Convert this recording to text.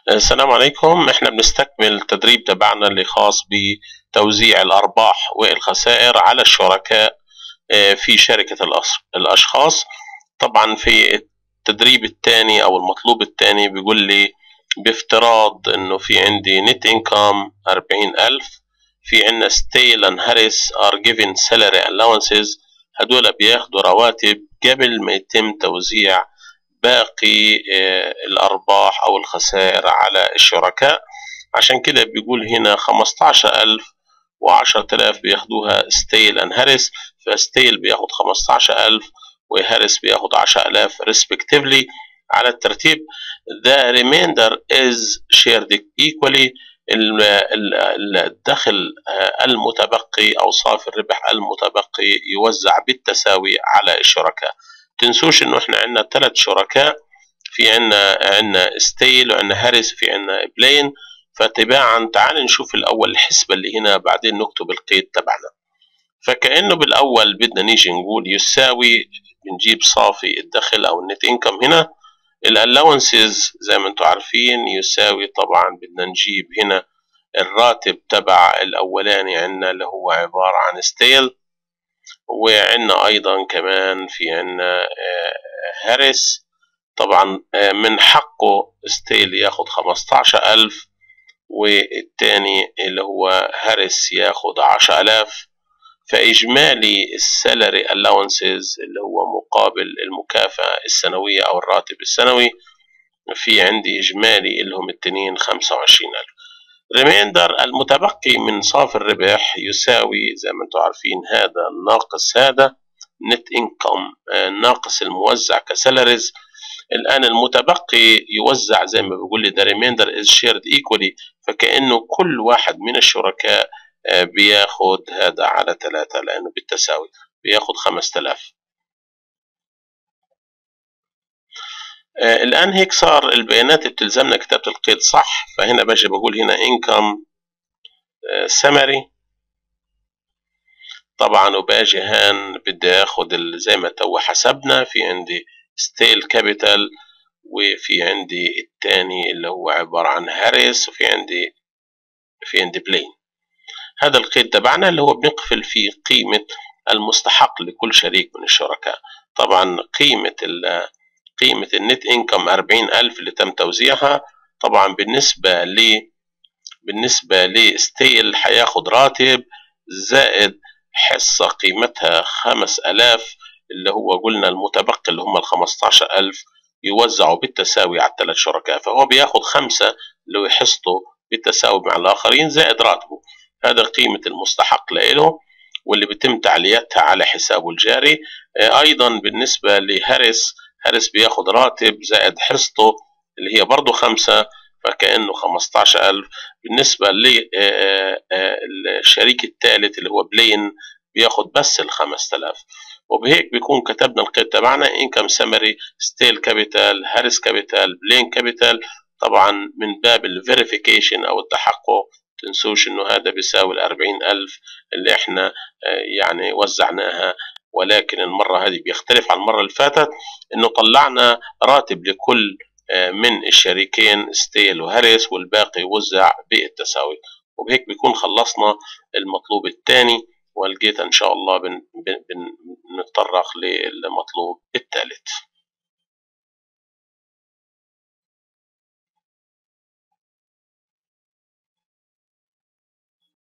السلام عليكم احنا بنستكمل التدريب تبعنا اللي خاص بتوزيع الارباح والخسائر على الشركاء آه، في شركة الأص- الاشخاص طبعا في التدريب الثاني او المطلوب الثاني بيقول لي بافتراض انه في عندي نت انكم 40000 في عندنا ستيل اند هاريس ار given salary allowances هدول بياخدوا رواتب قبل ما يتم توزيع باقي آه، الأرباح أو الخسائر على الشركاء عشان كده بيقول هنا 15000 و10000 بياخدوها ستيل أند هاريس فستيل بياخد 15000 وهاريس بياخد 10000 respectively على الترتيب the remainder is shared equally ال- ال- الدخل آه، المتبقي أو صافي الربح المتبقي يوزع بالتساوي على الشركاء تنسوش انه احنا عندنا ثلاث شركاء في عندنا عندنا ستيل وعندنا هاريس في عندنا بلين فتباعا تعال نشوف الاول الحسبه اللي هنا بعدين نكتب القيد تبعنا فكانه بالاول بدنا نيجي نقول يساوي بنجيب صافي الدخل او النت انكم هنا الالاونسز زي ما انتم عارفين يساوي طبعا بدنا نجيب هنا الراتب تبع الاولاني عندنا اللي هو عباره عن ستيل وعندنا ايضا كمان في عندنا هاريس طبعا آه، من حقه ستيل ياخد 15000 والتاني اللي هو هاريس ياخد 10000 فإجمالي السالري allowances اللي هو مقابل المكافأة السنوية أو الراتب السنوي في عندي إجمالي اللي هم التنين 25000 ريميندر المتبقي من صافي الربح يساوي زي ما انتم عارفين هذا ناقص هذا نت انكم ناقص الموزع كسالاريز الان المتبقي يوزع زي ما بيقول لي ده ريميندر از شيرد ايكولي فكانه كل واحد من الشركاء آه، بياخد هذا على ثلاثة لانه بالتساوي بياخد 5000 آه، الان هيك صار البيانات اللي بتلزمنا كتابة القيد صح فهنا باجي بقول هنا income سمري طبعا وباجي هان بدي اخد ال- زي ما تو حسبنا في عندي ستيل كابيتال وفي عندي الثاني اللي هو عبارة عن هاريس وفي عندي في عندي بلين هذا القيد تبعنا اللي هو بنقفل فيه قيمة المستحق لكل شريك من الشركاء طبعا قيمة ال قيمة النت انكم 40000 اللي تم توزيعها طبعا بالنسبة ل بالنسبة لستيل هياخد راتب زائد حصة قيمتها 5000 اللي هو قلنا المتبقي اللي هم ال 15000 يوزعوا بالتساوي على الثلاث شركاء فهو بياخد خمسة اللي هو حصته بالتساوي مع الآخرين زائد راتبه هذا قيمة المستحق له واللي بيتم تعليتها على حسابه الجاري آه، أيضا بالنسبة لهاريس هاريس بياخد راتب زائد حصته اللي هي برضه خمسة فكأنه 15000 بالنسبة للشريك الثالث اللي هو بلين بياخد بس ال 5000 وبهيك بيكون كتبنا القيد تبعنا انكم سمري ستيل كابيتال هاريس كابيتال بلين كابيتال طبعا من باب الفيريفيكيشن او التحقق تنسوش انه هذا بيساوي ال 40000 اللي احنا آه، يعني وزعناها ولكن المرة هذه بيختلف عن المرة اللي فاتت انه طلعنا راتب لكل آه، من الشريكين ستيل وهاريس والباقي وزع بالتساوي وبهيك بيكون خلصنا المطلوب الثاني ولقيت ان شاء الله بن بن بن- بنتطرق للمطلوب الثالث